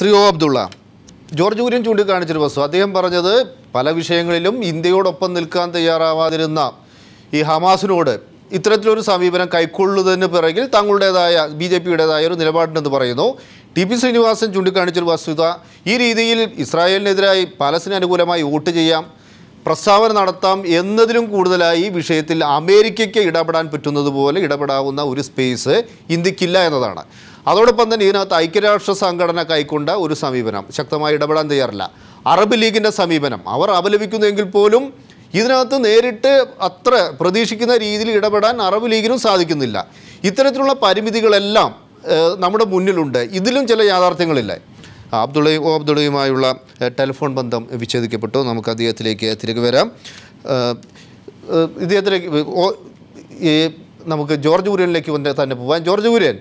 ശ്രീ ഒ അബ്ദുള്ള ജോർജ് കുര്യൻ ചൂണ്ടിക്കാണിച്ചൊരു വസ്തു അദ്ദേഹം പറഞ്ഞത് പല വിഷയങ്ങളിലും ഇന്ത്യയോടൊപ്പം നിൽക്കാൻ തയ്യാറാവാതിരുന്ന ഈ ഹമാസിനോട് ഇത്തരത്തിലൊരു സമീപനം കൈക്കൊള്ളുന്നതിന് പിറകിൽ തങ്ങളുടേതായ ബി ജെ പിയുടേതായ ഒരു നിലപാടുണ്ടെന്ന് പറയുന്നു ടി പി ശ്രീനിവാസൻ ചൂണ്ടിക്കാണിച്ചൊരു വസ്തുത ഈ രീതിയിൽ ഇസ്രായേലിനെതിരായി പാലസ്തീന് അനുകൂലമായി വോട്ട് ചെയ്യാം പ്രസ്താവന നടത്താം എന്നതിലും കൂടുതലായി ഈ വിഷയത്തിൽ അമേരിക്കയ്ക്ക് ഇടപെടാൻ പറ്റുന്നത് പോലെ ഇടപെടാവുന്ന ഒരു സ്പേസ് ഇന്ത്യക്കില്ല എന്നതാണ് അതോടൊപ്പം തന്നെ ഇതിനകത്ത് ഐക്യരാഷ്ട്ര സംഘടന കൈക്കൊണ്ട ഒരു സമീപനം ശക്തമായി ഇടപെടാൻ തയ്യാറില്ല അറബ് ലീഗിൻ്റെ സമീപനം അവർ അപലപിക്കുന്നെങ്കിൽ പോലും ഇതിനകത്ത് നേരിട്ട് അത്ര പ്രതീക്ഷിക്കുന്ന രീതിയിൽ ഇടപെടാൻ അറബ് ലീഗിനും സാധിക്കുന്നില്ല ഇത്തരത്തിലുള്ള പരിമിതികളെല്ലാം ഏഹ്, നമ്മുടെ മുന്നിലുണ്ട് ഇതിലും ചില യാഥാർത്ഥ്യങ്ങളില്ലേ ആ, അബ്ദുള്ളയും ഒ അബ്ദുള്ളയുമായുള്ള ഏഹ്, ടെലിഫോൺ ബന്ധം വിച്ഛേദിക്കപ്പെട്ടു നമുക്ക് അദ്ദേഹത്തിലേക്ക് തിരികെ വരാം ഏഹ്, ഏഹ്, ഇദ്ദേഹത്തിലേക്ക് ഓ ഈ നമുക്ക് ജോർജ് കുര്യനിലേക്ക് വന്ന് തന്നെ പോവാം ജോർജ് കുര്യൻ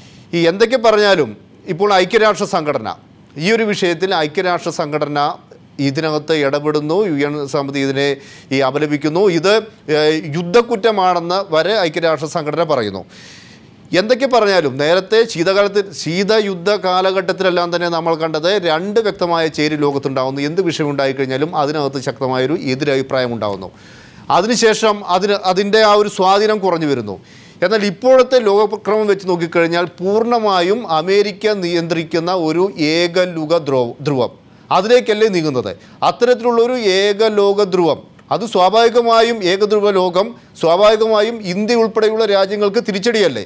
ഈ എന്തൊക്കെ പറഞ്ഞാലും ഇപ്പോൾ ഐക്യരാഷ്ട്ര സംഘടന ഈ ഒരു വിഷയത്തിൽ ഐക്യരാഷ്ട്ര സംഘടന ഇതിനകത്ത് ഇടപെടുന്നു യു എൻ സമിതി ഇതിനെ ഈ അപലപിക്കുന്നു ഇത് ഏഹ്, യുദ്ധക്കുറ്റമാണെന്ന് വരെ ഐക്യരാഷ്ട്ര സംഘടന പറയുന്നു എന്തൊക്കെ പറഞ്ഞാലും നേരത്തെ ശീതകാലത്ത് ശീതയുദ്ധ കാലഘട്ടത്തിലെല്ലാം തന്നെ നമ്മൾ കണ്ടത് രണ്ട് വ്യക്തമായ ചേരി ലോകത്തുണ്ടാകുന്നു എന്ത് വിഷയം ഉണ്ടായിക്കഴിഞ്ഞാലും അതിനകത്ത് ശക്തമായൊരു എതിരഭിപ്രായം ഉണ്ടാകുന്നു അതിനുശേഷം അതിന് അതിൻ്റെ ആ ഒരു സ്വാധീനം കുറഞ്ഞു വരുന്നു എന്നാൽ ഇപ്പോഴത്തെ ലോകക്രമം വെച്ച് നോക്കിക്കഴിഞ്ഞാൽ പൂർണ്ണമായും അമേരിക്ക നിയന്ത്രിക്കുന്ന ഒരു ഏകലുക ധ്രുവ ധ്രുവം അതിലേക്കല്ലേ നീങ്ങുന്നത് അത്തരത്തിലുള്ള ഒരു ഏകലോക ധ്രുവം അത് സ്വാഭാവികമായും ഏകധ്രുവ ലോകം സ്വാഭാവികമായും ഇന്ത്യ ഉൾപ്പെടെയുള്ള രാജ്യങ്ങൾക്ക് തിരിച്ചടിയല്ലേ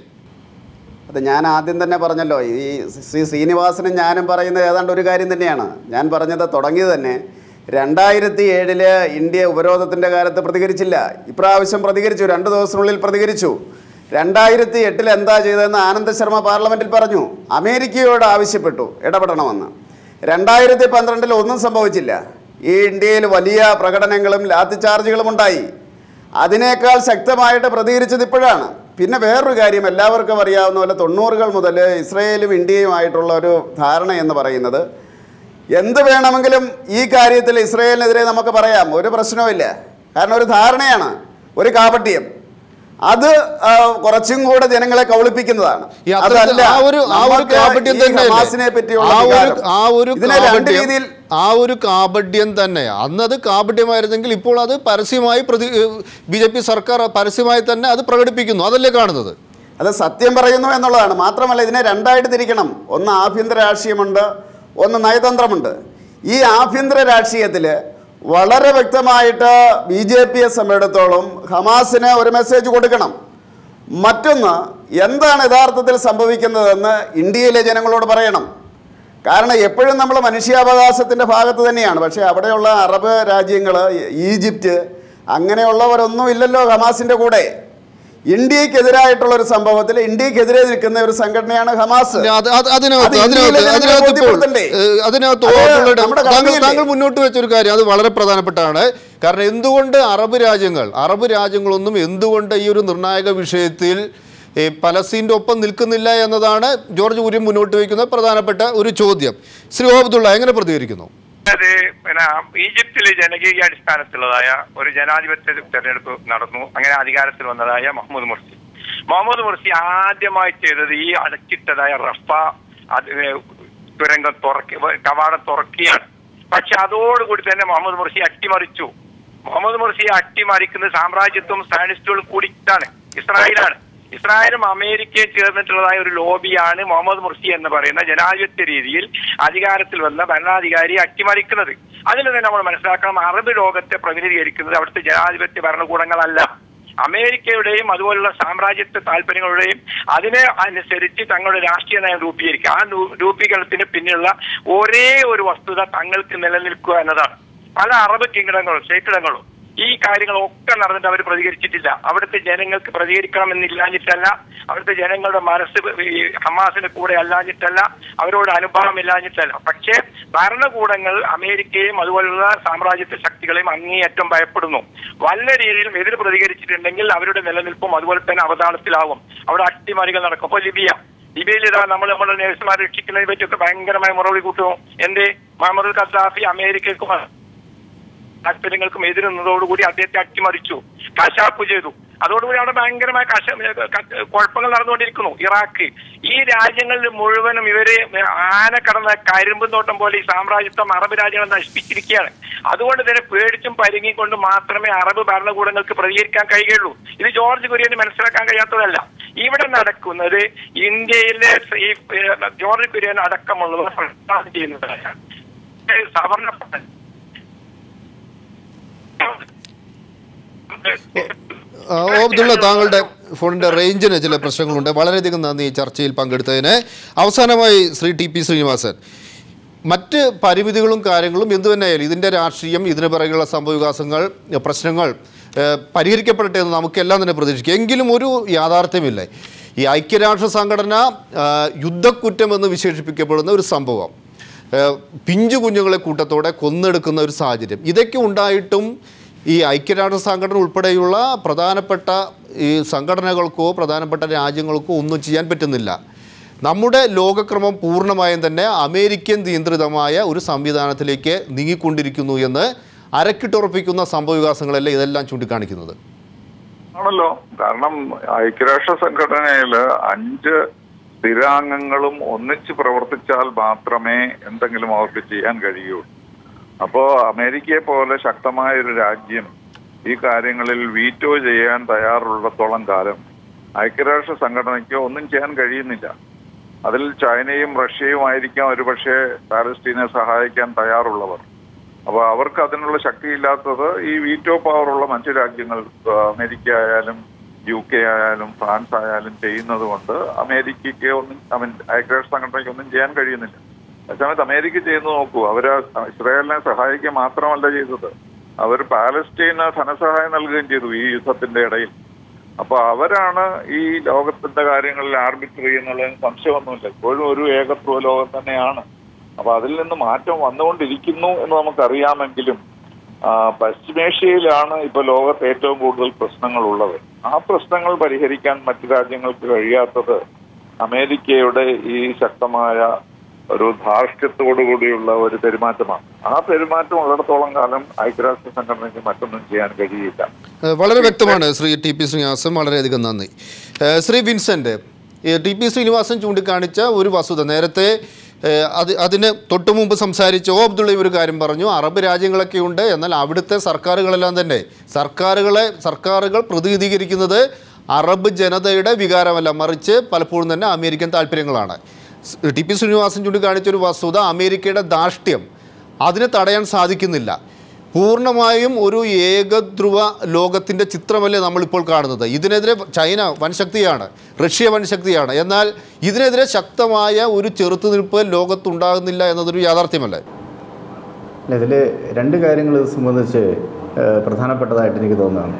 അത് ഞാൻ ആദ്യം തന്നെ പറഞ്ഞല്ലോ ഈ ശ്രീ ശ്രീനിവാസനും ഞാനും പറയുന്നത് ഏതാണ്ട് ഒരു കാര്യം തന്നെയാണ് ഞാൻ പറഞ്ഞത് തുടങ്ങിയത് തന്നെ രണ്ടായിരത്തി ഏഴില് ഇന്ത്യ ഉപരോധത്തിൻ്റെ കാലത്ത് പ്രതികരിച്ചില്ല ഇപ്രാവശ്യം പ്രതികരിച്ചു രണ്ട് ദിവസത്തിനുള്ളിൽ പ്രതികരിച്ചു രണ്ടായിരത്തി എട്ടിൽ എന്താ ചെയ്തതെന്ന് ആനന്ദ് ശർമ്മ പാർലമെൻറ്റിൽ പറഞ്ഞു അമേരിക്കയോട് ആവശ്യപ്പെട്ടു ഇടപെടണമെന്ന് രണ്ടായിരത്തി പന്ത്രണ്ടിൽ ഒന്നും സംഭവിച്ചില്ല ഈ ഇന്ത്യയിൽ വലിയ പ്രകടനങ്ങളും ലാത്തിചാർജുകളും ഉണ്ടായി അതിനേക്കാൾ ശക്തമായിട്ട് പ്രതികരിച്ചത് ഇപ്പോഴാണ് പിന്നെ വേറൊരു കാര്യം എല്ലാവർക്കും അറിയാവുന്ന പോലെ തൊണ്ണൂറുകൾ മുതൽ ഇസ്രയേലും ഇന്ത്യയുമായിട്ടുള്ള ഒരു ധാരണ എന്ന് പറയുന്നത് എന്ത് വേണമെങ്കിലും ഈ കാര്യത്തിൽ ഇസ്രയേലിനെതിരെ നമുക്ക് പറയാം ഒരു പ്രശ്നവുമില്ല കാരണം ഒരു ധാരണയാണ് ഒരു കാപട്യം അത് ആ, കുറച്ചും കൂടെ ജനങ്ങളെ കൗളിപ്പിക്കുന്നതാണ് ഈ അത്തരത്തിൽ അതല്ല ആ ഒരു ആ ഒരു നമുക്ക് കാപട്യം ഈ തന്നെ ഹമാസിനെ പറ്റിയുള്ള ആ ഒരു വികാരം. ആ ഒരു ഇതിനെ രണ്ട് കാപട്യം രീതിയിൽ ആ ഒരു കാപട്യം തന്നെ അന്നത് കാപട്യമായിരുന്നെങ്കിൽ ഇപ്പോൾ അത് പരസ്യമായി പ്രതി ബി ജെ പി സർക്കാർ പരസ്യമായി തന്നെ അത് പ്രകടിപ്പിക്കുന്നു അതല്ലേ കാണുന്നത് അത് സത്യം പറയുന്നു എന്നുള്ളതാണ് മാത്രമല്ല ഇതിനെ രണ്ടായിട്ട് തിരിക്കണം ഒന്ന് ആഭ്യന്തര രാഷ്ട്രീയമുണ്ട് ഒന്ന് നയതന്ത്രമുണ്ട് ഈ ആഭ്യന്തര രാഷ്ട്രീയത്തിൽ വളരെ വ്യക്തമായിട്ട് ബി ജെ പിയെ സംബന്ധിച്ചിടത്തോളം ഹമാസിന് ഒരു മെസ്സേജ് കൊടുക്കണം മറ്റൊന്ന് എന്താണ് യഥാർത്ഥത്തിൽ സംഭവിക്കുന്നതെന്ന് ഇന്ത്യയിലെ ജനങ്ങളോട് പറയണം കാരണം എപ്പോഴും നമ്മൾ മനുഷ്യാവകാശത്തിൻ്റെ ഭാഗത്ത് തന്നെയാണ് പക്ഷേ അവിടെയുള്ള അറബ് രാജ്യങ്ങൾ ഈജിപ്റ്റ് അങ്ങനെയുള്ളവരൊന്നും ഇല്ലല്ലോ ഹമാസിൻ്റെ കൂടെ ഇന്ത്യക്കെതിരായിട്ടുള്ള ഒരു സംഭവത്തിൽ ഇന്ത്യക്കെതിരെ നിൽക്കുന്ന ഒരു സംഘടനയാണ് ഹമാസ് അത് അത് അതിനകത്ത് അത് ഇന്ത്യയിലെ അതിനകത്ത് ജനങ്ങളെ അതിനകത്ത് ഇപ്പോൾ ബോധ്യപ്പെടുത്തണ്ടേ? ഏഹ്, അതിനകത്ത് അത് ഓർമ്മയുടെ- നമ്മുടെ താങ്കൾ കടമയല്ലേ? താങ്കൾ മുന്നോട്ട് വെച്ചൊരു കാര്യം അത് വളരെ പ്രധാനപ്പെട്ടാണ് കാരണം എന്തുകൊണ്ട് അറബ് രാജ്യങ്ങൾ അറബ് രാജ്യങ്ങളൊന്നും എന്തുകൊണ്ട് ഈ ഒരു നിർണായക വിഷയത്തിൽ ഈ പലസ്തീൻ്റെ ഒപ്പം നിൽക്കുന്നില്ല എന്നതാണ് ജോർജ് കുര്യൻ മുന്നോട്ട് വയ്ക്കുന്ന പ്രധാനപ്പെട്ട ഒരു ചോദ്യം ശ്രീ ഓബ്ദുള്ള എങ്ങനെ പ്രതികരിക്കുന്നു അത് പിന്നെ ഈജിപ്തിൽ ജനകീയ അടിസ്ഥാനത്തിലുള്ളതായ ഒരു ജനാധിപത്യ തെരഞ്ഞെടുപ്പ് നടന്നു അങ്ങനെ അധികാരത്തിൽ വന്നതായ മുഹമ്മദ് മുർസി മുഹമ്മദ് മുർസി ആദ്യമായി ചെയ്തത് ഈ അടച്ചിട്ടതായ റഫ അത് തുരങ്കം തുറക്കി കവാടം തുറക്കിയാണ് പക്ഷെ അതോടുകൂടി തന്നെ മുഹമ്മദ് മുർസി അട്ടിമറിച്ചു മുഹമ്മദ് മുർസിയെ അട്ടിമറിക്കുന്നത് സാമ്രാജ്യത്വം സാനിസ്റ്റുകളും കൂടിയിട്ടാണ് ഇസ്രായേലാണ് ഇസ്രായേലും അമേരിക്കയും ചേർന്നിട്ടുള്ളതായ ഒരു ലോബിയാണ് മുഹമ്മദ് മുർസി എന്ന് പറയുന്ന ജനാധിപത്യ രീതിയിൽ അധികാരത്തിൽ വന്ന ഭരണാധികാരിയെ അട്ടിമറിക്കുന്നത് അതിൽ തന്നെ നമ്മൾ മനസ്സിലാക്കണം അറബ് ലോകത്തെ പ്രതിനിധീകരിക്കുന്നത് അവിടുത്തെ ജനാധിപത്യ ഭരണകൂടങ്ങളല്ല അമേരിക്കയുടെയും അതുപോലുള്ള സാമ്രാജ്യത്വ താല്പര്യങ്ങളുടെയും അതിനെ അനുസരിച്ച് തങ്ങളുടെ രാഷ്ട്രീയ നയം രൂപീകരിക്കുക ആ രൂ- രൂപീകരണത്തിന് പിന്നിലുള്ള ഒരേ ഒരു വസ്തുത തങ്ങൾക്ക് നിലനിൽക്കുക എന്നതാണ് പല അറബ് കിങ്കടങ്ങളും സ്റ്റേറ്റിടങ്ങളും ഈ കാര്യങ്ങളൊക്കെ നടന്നിട്ട് അവർ പ്രതികരിച്ചിട്ടില്ല അവിടുത്തെ ജനങ്ങൾക്ക് പ്രതികരിക്കണമെന്നില്ലാഞ്ഞിട്ടല്ല അവിടുത്തെ ജനങ്ങളുടെ മനസ്സ് ഈ ഹമാസിന് കൂടെ അല്ലാഞ്ഞിട്ടല്ല അവരോട് അനുഭവം ഇല്ലാഞ്ഞിട്ടല്ല പക്ഷേ ഭരണകൂടങ്ങൾ അമേരിക്കയും അതുപോലുള്ള സാമ്രാജ്യത്വ ശക്തികളെയും അങ്ങേയറ്റം ഭയപ്പെടുന്നു വല്ല രീതിയിലും എതിർ പ്രതികരിച്ചിട്ടുണ്ടെങ്കിൽ അവരുടെ നിലനിൽപ്പും അതുപോലെ തന്നെ അവതാളത്തിലാവും അവിടെ അട്ടിമറികൾ നടക്കും അപ്പൊ ലിബിയ ലിബിയയിൽ ഇതാ നമ്മൾ നമ്മുടെ നഴ്സുമാരെ രക്ഷിക്കുന്നതിനെ പറ്റിയൊക്കെ ഭയങ്കരമായ മുറവിളി കൂട്ടുന്നു എന്തേ മുഹമ്മദ് ഖസാഫി അമേരിക്കക്കും താല്പര്യങ്ങൾക്കും എതിരുന്നതോടുകൂടി അദ്ദേഹത്തെ അട്ടിമറിച്ചു കശാപ്പ് ചെയ്തു അതോടുകൂടി അവിടെ ഭയങ്കരമായ കഷ ക- കുഴപ്പങ്ങൾ നടന്നുകൊണ്ടിരിക്കുന്നു ഇറാഖ് ഈ രാജ്യങ്ങളിൽ മുഴുവനും ഇവര് ആന കടന്ന കരിമ്പ് തോട്ടം പോലെ ഈ സാമ്രാജ്യത്വം അറബ് രാജ്യങ്ങൾ നശിപ്പിച്ചിരിക്കുകയാണ് അതുകൊണ്ട് തന്നെ പേടിച്ചും പരുങ്ങിക്കൊണ്ട് മാത്രമേ അറബ് ഭരണകൂടങ്ങൾക്ക് പ്രതികരിക്കാൻ കഴിയുകയുള്ളൂ ഇത് ജോർജ് കുര്യന് മനസ്സിലാക്കാൻ കഴിയാത്തതല്ല ഇവിടെ നടക്കുന്നത് ഇന്ത്യയിലെ ഈ ഏഹ്, ജോർജ് കുര്യൻ അടക്കമുള്ളവർ പ്രസ്ഥാനം ചെയ്യുന്നതായ ഏഹ്, സവർണ ആ, ഓ അബ്ദുള്ള താങ്കളുടെ ഫോണിന്റെ റേഞ്ചിന് ചില പ്രശ്നങ്ങളുണ്ട് വളരെയധികം നന്ദി ഈ ചർച്ചയിൽ പങ്കെടുത്തതിന് അവസാനമായി ശ്രീ ടി പി ശ്രീനിവാസൻ മറ്റ് പരിമിതികളും കാര്യങ്ങളും എന്തു തന്നെയായാലും ഇതിൻ്റെ രാഷ്ട്രീയം ഇതിന് പിറകെയുള്ള സംഭവവികാസങ്ങൾ പ്രശ്നങ്ങൾ ഏഹ്, പരിഹരിക്കപ്പെടട്ടെ എന്ന് നമുക്കെല്ലാം തന്നെ പ്രതീക്ഷിക്കാം എങ്കിലും ഒരു യാഥാർത്ഥ്യമില്ലേ ഈ ഐക്യരാഷ്ട്ര സംഘടന ആ, യുദ്ധക്കുറ്റം എന്ന് വിശേഷിപ്പിക്കപ്പെടുന്ന ഒരു സംഭവം ഏഹ്, പിഞ്ചു കുഞ്ഞുങ്ങളെ കൂട്ടത്തോടെ കൊന്നെടുക്കുന്ന ഒരു സാഹചര്യം ഇതൊക്കെ ഉണ്ടായിട്ടും ഈ ഐക്യരാഷ്ട്ര സംഘടന ഉൾപ്പെടെയുള്ള പ്രധാനപ്പെട്ട ഈ സംഘടനകൾക്കോ പ്രധാനപ്പെട്ട രാജ്യങ്ങൾക്കോ ഒന്നും ചെയ്യാൻ പറ്റുന്നില്ല നമ്മുടെ ലോകക്രമം പൂർണ്ണമായും തന്നെ അമേരിക്കൻ നിയന്ത്രിതമായ ഒരു സംവിധാനത്തിലേക്ക് നീങ്ങിക്കൊണ്ടിരിക്കുന്നു എന്ന് അരക്കിട്ടുറപ്പിക്കുന്ന സംഭവവികാസങ്ങളല്ലേ ഇതെല്ലാം ചൂണ്ടിക്കാണിക്കുന്നത് ആണല്ലോ കാരണം ഐക്യരാഷ്ട്ര സംഘടനയില് അഞ്ച് സ്ഥിരാംഗങ്ങളും ഒന്നിച്ച് പ്രവർത്തിച്ചാൽ മാത്രമേ എന്തെങ്കിലും അവർക്ക് ചെയ്യാൻ കഴിയുള്ളൂ അപ്പോ അമേരിക്കയെ പോലെ ശക്തമായ ഒരു രാജ്യം ഈ കാര്യങ്ങളിൽ വീറ്റോ ചെയ്യാൻ തയ്യാറുള്ളിടത്തോളം കാലം ഐക്യരാഷ്ട്ര സംഘടനയ്ക്ക് ഒന്നും ചെയ്യാൻ കഴിയുന്നില്ല അതിൽ ചൈനയും റഷ്യയും ആയിരിക്കാം ഒരുപക്ഷെ പാലസ്തീനെ സഹായിക്കാൻ തയ്യാറുള്ളവർ അപ്പൊ അവർക്ക് അതിനുള്ള ശക്തിയില്ലാത്തത് ഈ വീറ്റോ പവറുള്ള മറ്റു രാജ്യങ്ങൾ ആ, അമേരിക്ക ആയാലും യു കെ ആയാലും ഫ്രാൻസ് ആയാലും ചെയ്യുന്നത് കൊണ്ട് അമേരിക്കയ്ക്ക് ഒന്നും ഐ മീൻ ഐക്യരാഷ്ട്ര സംഘടനയ്ക്ക് ഒന്നും ചെയ്യാൻ കഴിയുന്നില്ല അതേസമയത്ത് അമേരിക്ക ചെയ്യുന്നത് നോക്കൂ അവര് ഇസ്രായേലിനെ സഹായിക്കുക മാത്രമല്ല ചെയ്തത് അവർ പാലസ്തീന് ധനസഹായം നൽകുകയും ചെയ്തു ഈ യുദ്ധത്തിന്റെ ഇടയിൽ അപ്പൊ അവരാണ് ഈ ലോകത്തിന്റെ കാര്യങ്ങളിൽ ആർബിട്രറി എന്നുള്ളതിന് സംശയമൊന്നുമില്ല ഇപ്പോഴും ഒരു ഏകത്വ ലോകം തന്നെയാണ് അപ്പൊ അതിൽ നിന്ന് മാറ്റം വന്നുകൊണ്ടിരിക്കുന്നു എന്ന് നമുക്കറിയാമെങ്കിലും ആ, പശ്ചിമേഷ്യയിലാണ് ഇപ്പൊ ലോകത്ത് ഏറ്റവും കൂടുതൽ പ്രശ്നങ്ങൾ ഉള്ളത് ആ പ്രശ്നങ്ങൾ പരിഹരിക്കാൻ മറ്റു രാജ്യങ്ങൾക്ക് കഴിയാത്തത് അമേരിക്കയുടെ ഈ ശക്തമായ ഒരു ധാർഷ്ട്യത്തോടു കൂടിയുള്ള ഒരു പെരുമാറ്റമാണ് ആ പെരുമാറ്റം ഉള്ളിടത്തോളം കാലം ഐക്യരാഷ്ട്ര സംഘടനയ്ക്ക് മറ്റൊന്നും ചെയ്യാൻ കഴിയില്ല ഏഹ് വളരെ വ്യക്തമാണ് ശ്രീ ടി പി ശ്രീനിവാസൻ വളരെയധികം നന്ദി ഏഹ് ശ്രീ വിൻസെന്റ് ഈ ടി പി ശ്രീനിവാസൻ ചൂണ്ടിക്കാണിച്ച ഒരു വസ്തുത നേരത്തെ ഏഹ് അത് അതിന് തൊട്ടു മുമ്പ് സംസാരിച്ച ഓ അബ്ദുള്ള ഒരു കാര്യം പറഞ്ഞു അറബ് രാജ്യങ്ങളൊക്കെ ഉണ്ട് എന്നാൽ അവിടുത്തെ സർക്കാരുകളെല്ലാം തന്നെ സർക്കാരുകളെ സർക്കാരുകൾ പ്രതിനിധീകരിക്കുന്നത് അറബ് ജനതയുടെ വികാരമല്ല മറിച്ച് പലപ്പോഴും തന്നെ അമേരിക്കൻ താല്പര്യങ്ങളാണ് സ് ടി പി ശ്രീനിവാസൻ ചൂണ്ടിക്കാണിച്ച ഒരു വസ്തുത അമേരിക്കയുടെ ധാർഷ്ട്യം അതിനെ തടയാൻ സാധിക്കുന്നില്ല പൂർണ്ണമായും ഒരു ഏകധ്രുവ ലോകത്തിൻ്റെ ചിത്രമല്ലേ നമ്മളിപ്പോൾ കാണുന്നത് ഇതിനെതിരെ ചൈന വൻശക്തിയാണ് റഷ്യ വൻശക്തിയാണ് എന്നാൽ ഇതിനെതിരെ ശക്തമായ ഒരു ചെറുത്തുനിൽപ്പ് ലോകത്തുണ്ടാകുന്നില്ല എന്നതൊരു യാഥാർത്ഥ്യമല്ലേ അല്ല ഇതിൽ രണ്ട് കാര്യങ്ങൾ ഇത് സംബന്ധിച്ച് ഏഹ്, പ്രധാനപ്പെട്ടതായിട്ട് എനിക്ക് തോന്നുന്നതാണ്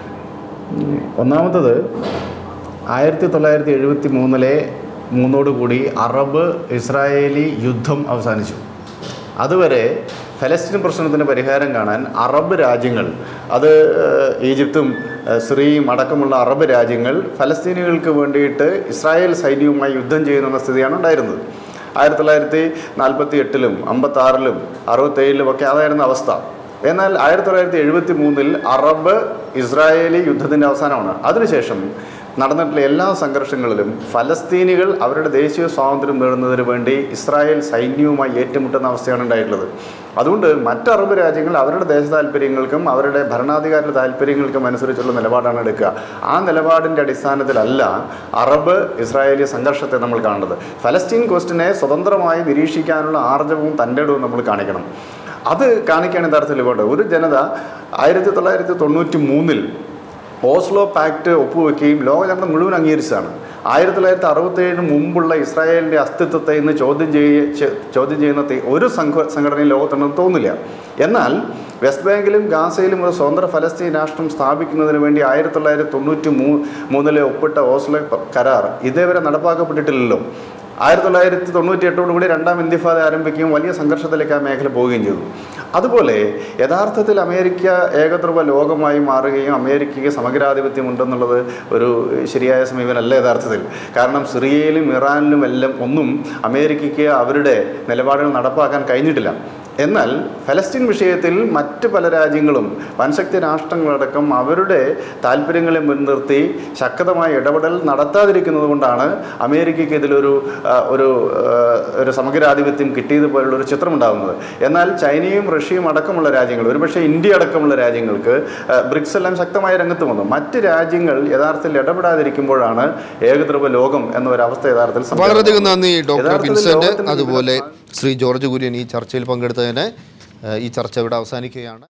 ഉം, ഒന്നാമത്തത് ആയിരത്തി തൊള്ളായിരത്തി എഴുപത്തി മൂന്നിലെ മൂന്നോടുകൂടി അറബ് ഇസ്രായേലി യുദ്ധം അവസാനിച്ചു അതുവരെ ഫലസ്തീൻ പ്രശ്നത്തിന് പരിഹാരം കാണാൻ അറബ് രാജ്യങ്ങൾ അത് ഏഹ്, ഈജിപ്തും ഏഹ്, സിറിയയും അടക്കമുള്ള അറബ് രാജ്യങ്ങൾ ഫലസ്തീനികൾക്ക് വേണ്ടിയിട്ട് ഇസ്രായേൽ സൈന്യവുമായി യുദ്ധം ചെയ്യുന്ന സ്ഥിതിയാണ് ഉണ്ടായിരുന്നത് ആയിരത്തി തൊള്ളായിരത്തി നാൽപ്പത്തി എട്ടിലും അമ്പത്തി ആറിലും അറുപത്തേഴിലും ഒക്കെ അതായിരുന്ന അവസ്ഥ എന്നാൽ ആയിരത്തി തൊള്ളായിരത്തി എഴുപത്തി മൂന്നിൽ അറബ് ഇസ്രായേലി യുദ്ധത്തിൻ്റെ അവസാനമാണ് അതിനുശേഷം നടന്നിട്ടുള്ള എല്ലാ സംഘർഷങ്ങളിലും ഫലസ്തീനികൾ അവരുടെ ദേശീയ സ്വാതന്ത്ര്യം നേടുന്നതിന് വേണ്ടി ഇസ്രായേൽ സൈന്യവുമായി ഏറ്റുമുട്ടുന്ന അവസ്ഥയാണ് ഉണ്ടായിട്ടുള്ളത് അതുകൊണ്ട് മറ്റ് അറബ് രാജ്യങ്ങൾ അവരുടെ ദേശ താല്പര്യങ്ങൾക്കും അവരുടെ ഭരണാധികാരിയുടെ താല്പര്യങ്ങൾക്കും അനുസരിച്ചുള്ള നിലപാടാണ് എടുക്കുക ആ നിലപാടിൻ്റെ അടിസ്ഥാനത്തിലല്ല അറബ് ഇസ്രായേലി സംഘർഷത്തെ നമ്മൾ കാണുന്നത് ഫലസ്തീൻ ക്വസ്റ്റിനെ സ്വതന്ത്രമായി നിരീക്ഷിക്കാനുള്ള ആർജവും തൻ്റെ ഇടവും നമ്മൾ കാണിക്കണം അത് കാണിക്കുകയാണ് യഥാർത്ഥത്തിൽ വേണ്ടത് ഒരു ജനത ആയിരത്തി തൊള്ളായിരത്തി തൊണ്ണൂറ്റി മൂന്നിൽ ഓസ്ലോ പാക്ട് ഒപ്പുവെക്കുകയും ലോക ജനത മുഴുവൻ അംഗീകരിച്ചതാണ് ആയിരത്തി തൊള്ളായിരത്തി അറുപത്തേഴിന് മുമ്പുള്ള ഇസ്രായേലിൻ്റെ അസ്തിത്വത്തെ ഇന്ന് ചോദ്യം ചെയ്യ ചെ- ചോദ്യം ചെയ്യുന്ന തെ- ഒരു സംഘ സംഘടനയും ലോകത്തുണ്ടെന്ന് തോന്നുന്നില്ല എന്നാൽ വെസ്റ്റ് ബാങ്കിലും ഗാസയിലും ഒരു സ്വതന്ത്ര ഫലസ്തീൻ രാഷ്ട്രം സ്ഥാപിക്കുന്നതിന് വേണ്ടി ആയിരത്തി തൊള്ളായിരത്തി തൊണ്ണൂറ്റി മൂ മൂന്നിലെ ഒപ്പിട്ട ഓസ്ലോ പ- കരാർ ഇതേവരെ നടപ്പാക്കപ്പെട്ടിട്ടില്ലല്ലോ ആയിരത്തി തൊള്ളായിരത്തി തൊണ്ണൂറ്റി എട്ടോടുകൂടി രണ്ടാം ഇന്തിഫാദ ആരംഭിക്കുകയും വലിയ സംഘർഷത്തിലേക്ക് ആ മേഖല പോവുകയും ചെയ്തു അതുപോലെ യഥാർത്ഥത്തിൽ അമേരിക്ക ഏകധ്രുവ ലോകമായി മാറുകയും അമേരിക്കയ്ക്ക് സമഗ്രാധിപത്യം ഉണ്ടെന്നുള്ളത് ഒരു ശരിയായ സമീപനമല്ല യഥാർത്ഥത്തിൽ കാരണം സിറിയയിലും ഇറാനിലും എല്ലാം ഒന്നും അമേരിക്കയ്ക്ക് അവരുടെ നിലപാടുകൾ നടപ്പാക്കാൻ കഴിഞ്ഞിട്ടില്ല എന്നാൽ ഫലസ്തീൻ വിഷയത്തിൽ മറ്റ് പല രാജ്യങ്ങളും വൻശക്തി രാഷ്ട്രങ്ങളടക്കം അവരുടെ താല്പര്യങ്ങളെ മുൻനിർത്തി ശക്തമായ ഇടപെടൽ നടത്താതിരിക്കുന്നത് കൊണ്ടാണ് അമേരിക്കയ്ക്ക് ഇതിലൊരു ആ, ഒരു ആ, ഒരു സമഗ്രാധിപത്യം കിട്ടിയതുപോലുള്ള ഒരു ചിത്രം ഉണ്ടാകുന്നത് എന്നാൽ ചൈനയും റഷ്യയും അടക്കമുള്ള രാജ്യങ്ങൾ ഒരുപക്ഷെ ഇന്ത്യ അടക്കമുള്ള രാജ്യങ്ങൾക്ക് ആ, ബ്രിക്സ് എല്ലാം ശക്തമായ രംഗത്ത് വന്നു മറ്റ് രാജ്യങ്ങൾ യഥാർത്ഥത്തിൽ ഇടപെടാതിരിക്കുമ്പോഴാണ് ഏകദ്രവ ലോകം എന്ന ഒരു അവസ്ഥ യഥാർത്ഥത്തിൽ സംജാതമാകുന്നത്. വളരെയധികം നന്ദി ഡോക്ടർ യഥാർത്ഥത്തിൽ വിൻസെന്റ് ലോകത്തിന്റെ അതുപോലെ വിവിധ ശ്രീ ജോർജ് കുര്യൻ ഈ ചർച്ചയിൽ പങ്കെടുത്തതിന് ഏഹ് ഈ ചർച്ച ഇവിടെ അവസാനിക്കുകയാണ്